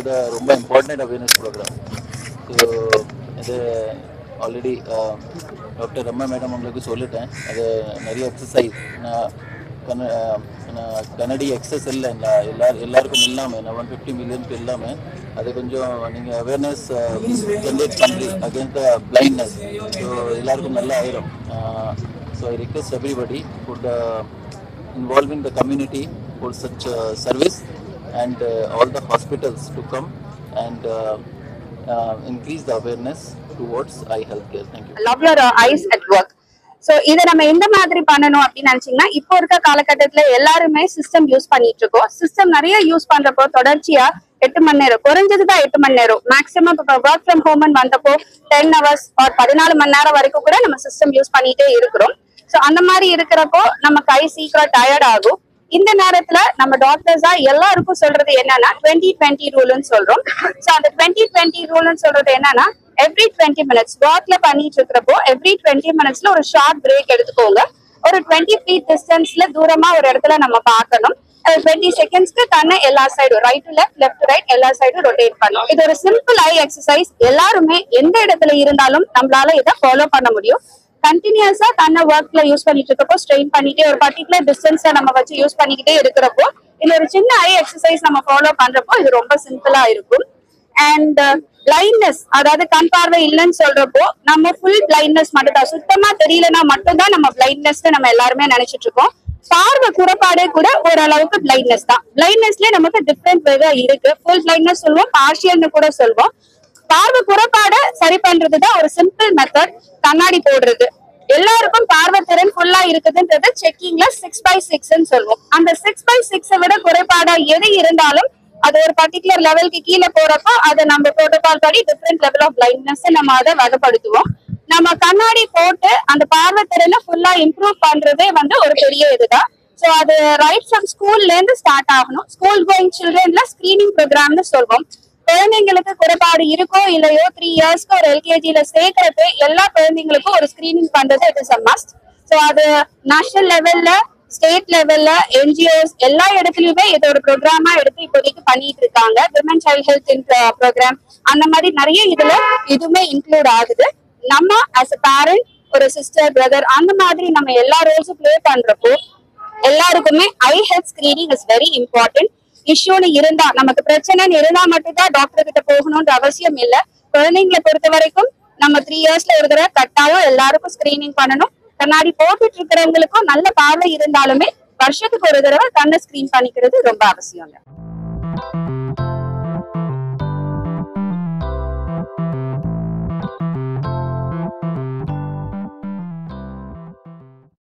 இது ரொம்ப important awareness program so இது ஆல்ரெடி டாக்டர் ரம்மா மேடம் உங்களுக்கு சொல்லிட்டேன் அது நிறைய எக்ஸசைஸ் நான் கன நான் கனடி எக்ஸஸ் இல்லை நான் எல்லா எல்லாருக்கும் இல்லாமல் நான் ஒன் ஃபிஃப்டி மில்லியனுக்கு இல்லாமல் அது கொஞ்சம் நீங்கள் அவேர்னஸ் ஜென்ரேட் பண்ணி அகேன்ஸ்ட் த பிளைண்ட்னஸ் ஸோ எல்லாருக்கும் நல்லா ஆயிரும் so I request everybody good involving the community for such uh, service and uh, all the hospitals to come and uh, uh, increase the awareness towards eye health care. Thank you. Love your eyes at work so இத நம்ம எந்த மாதிரி பண்ணணும் அப்படின்னு நினைச்சீங்கன்னா இப்போ இருக்க காலகட்டத்துல எல்லாருமே சிஸ்டம் யூஸ் பண்ணிட்டு இருக்கோம் சிஸ்டம் நிறைய யூஸ் பண்றப்போ தொடர்ச்சியா எட்டு மணி நேரம் குறைஞ்சது தான் எட்டு மணி நேரம் மேக்ஸிமம் இப்போ ஒர்க் ஃப்ரம் ஹோம்னு வந்தப்போ டென் ஹவர்ஸ் ஆர் பதினாலு மணி நேரம் வரைக்கும் கூட நம்ம சிஸ்டம் யூஸ் பண்ணிட்டே இருக்கிறோம் சோ அந்த மாதிரி இருக்கிறப்போ நம்ம கை சீக்கிரம் டயர்ட் ஆகும் இந்த நேரத்துல நம்ம டாக்டர்ஸா எல்லாருக்கும் சொல்றது என்னன்னா டுவெண்ட்டி டுவெண்ட்டி ரூல்னு சொல்றோம் சோ அந்த டுவெண்ட்டி டுவெண்ட்டி ரூல்னு சொல்றது என்னன்னா எவ்ரி டுவெண்ட்டி மினிட்ஸ் ஒர்க்ல பண்ணிட்டு இருக்கிறப்போ எவ்ரி டுவெண்ட்டி மினிட்ஸ்ல ஒரு ஷார்ட் பிரேக் எடுத்துக்கோங்க ஒரு டுவெண்ட்டி ஃபீட் டிஸ்டன்ஸ்ல தூரமா ஒரு இடத்துல நம்ம பார்க்கணும் டுவெண்ட்டி செகண்ட்ஸ்க்கு கண்ணை எல்லா சைடும் right to left left to right எல்லா சைடும் ரொட்டேட் பண்ணும் இது ஒரு சிம்பிள் ஐ எக்ஸசைஸ் எல்லாருமே எந்த இடத்துல இருந்தாலும் நம்மளால இதை ஃபாலோ பண்ண முடியும் கண்டினியூஸா கண்ணை ஒர்க்ல யூஸ் பண்ணிட்டு இருக்கப்போ ஸ்ட்ரெயின் பண்ணிட்டே ஒரு பர்டிகுலர் டிஸ்டன்ஸை நம்ம வச்சு யூஸ் பண்ணிக்கிட்டே இருக்கிறப்போ இந்த ஒரு சின்ன ஐ எக்ஸசைஸ் நம்ம ஃபாலோ பண்றப்போ இது ரொம்ப சிம்பிளா இருக்கும் அண்ட் பிளைண்ட்னஸ் அதாவது கண் பார்வை இல்லைன்னு சொல்றப்போ நம்ம ஃபுல் பிளைண்ட்னஸ் மட்டும் தான் சுத்தமா தெரியலனா மட்டும்தான் நம்ம பிளைண்ட்னஸ் நம்ம எல்லாருமே நினைச்சிட்டு இருக்கோம் பார்வை குறைபாடே கூட ஓரளவுக்கு பிளைண்ட்னஸ் தான் பிளைண்ட்னஸ்லயே நமக்கு டிஃப்ரெண்ட் வேகா இருக்கு ஃபுல் பிளைண்ட்னஸ் சொல்லுவோம் பார்ஷியல்னு கூட சொல்லுவோம் பார்வை குறைபாட சரி பண்றதுதான் ஒரு சிம்பிள் மெத்தட் கண்ணாடி போடுறது எல்லாருக்கும் பார்வை திறன் ஃபுல்லா இருக்குதுன்றது செக்கிங்ல சிக்ஸ் பை சிக்ஸ்ன்னு சொல்லுவோம் அந்த சிக்ஸ் பை சிக்ஸை விட குறைபாடா எது இருந்தாலும் அது ஒரு பர்டிகுலர் லெவலுக்கு கீழே போறப்போ அதை நம்ம புரோட்டோகால் படி டிஃப்ரெண்ட் லெவல் ஆஃப் பிளைண்ட்னஸ் நம்ம அதை வகைப்படுத்துவோம் நம்ம கண்ணாடி போட்டு அந்த பார்வை திறனை ஃபுல்லா இம்ப்ரூவ் பண்றதே வந்து ஒரு பெரிய இதுதான் சோ அது ரைட் ஃப்ரம் ஸ்கூல்ல இருந்து ஸ்டார்ட் ஆகணும் ஸ்கூல் கோயிங் சில்ட்ரன்ல ஸ்கிரீனிங் ப்ரோக்ராம்னு சொல்வோம் குழந்தைங்களுக்கு குறைபாடு இருக்கோ இல்லையோ த்ரீ இயர்ஸ்க்கு ஒரு எல்கேஜில சேர்க்கறது எல்லா குழந்தைங்களுக்கும் ஒரு ஸ்கிரீனிங் பண்றது it is a must so அது நேஷனல் லெவல்ல ஸ்டேட் லெவல்ல என்ஜிஓஸ் எல்லா இடத்துலயுமே இது ஒரு ப்ரோக்ராமா எடுத்து இப்போதைக்கு பண்ணிட்டு இருக்காங்க விமன் சைல்ட் ஹெல்த் ப்ரோக்ராம் அந்த மாதிரி நிறைய இதுல இதுவுமே இன்க்ளூட் ஆகுது நம்ம ஆஸ் அ பேரண்ட் ஒரு சிஸ்டர் பிரதர் அந்த மாதிரி நம்ம எல்லா ரோல்ஸும் ப்ளே பண்றப்போ எல்லாருக்குமே I health screening is very important இஷ்யூன்னு இருந்தா நமக்கு பிரச்சனைன்னு இருந்தா மட்டும்தான் டாக்டர் கிட்ட போகணும்ன்ற அவசியம் இல்ல குழந்தைங்களை பொறுத்த வரைக்கும் நம்ம த்ரீ இயர்ஸ்ல ஒரு தடவை கட்டாயம் எல்லாருக்கும் ஸ்கிரீனிங் பண்ணணும் கண்ணாடி போட்டுட்டு இருக்கிறவங்களுக்கும் நல்ல பார்வை இருந்தாலுமே வருஷத்துக்கு ஒரு தடவை கண்ணை ஸ்கிரீன் பண்ணிக்கிறது ரொம்ப அவசியங்க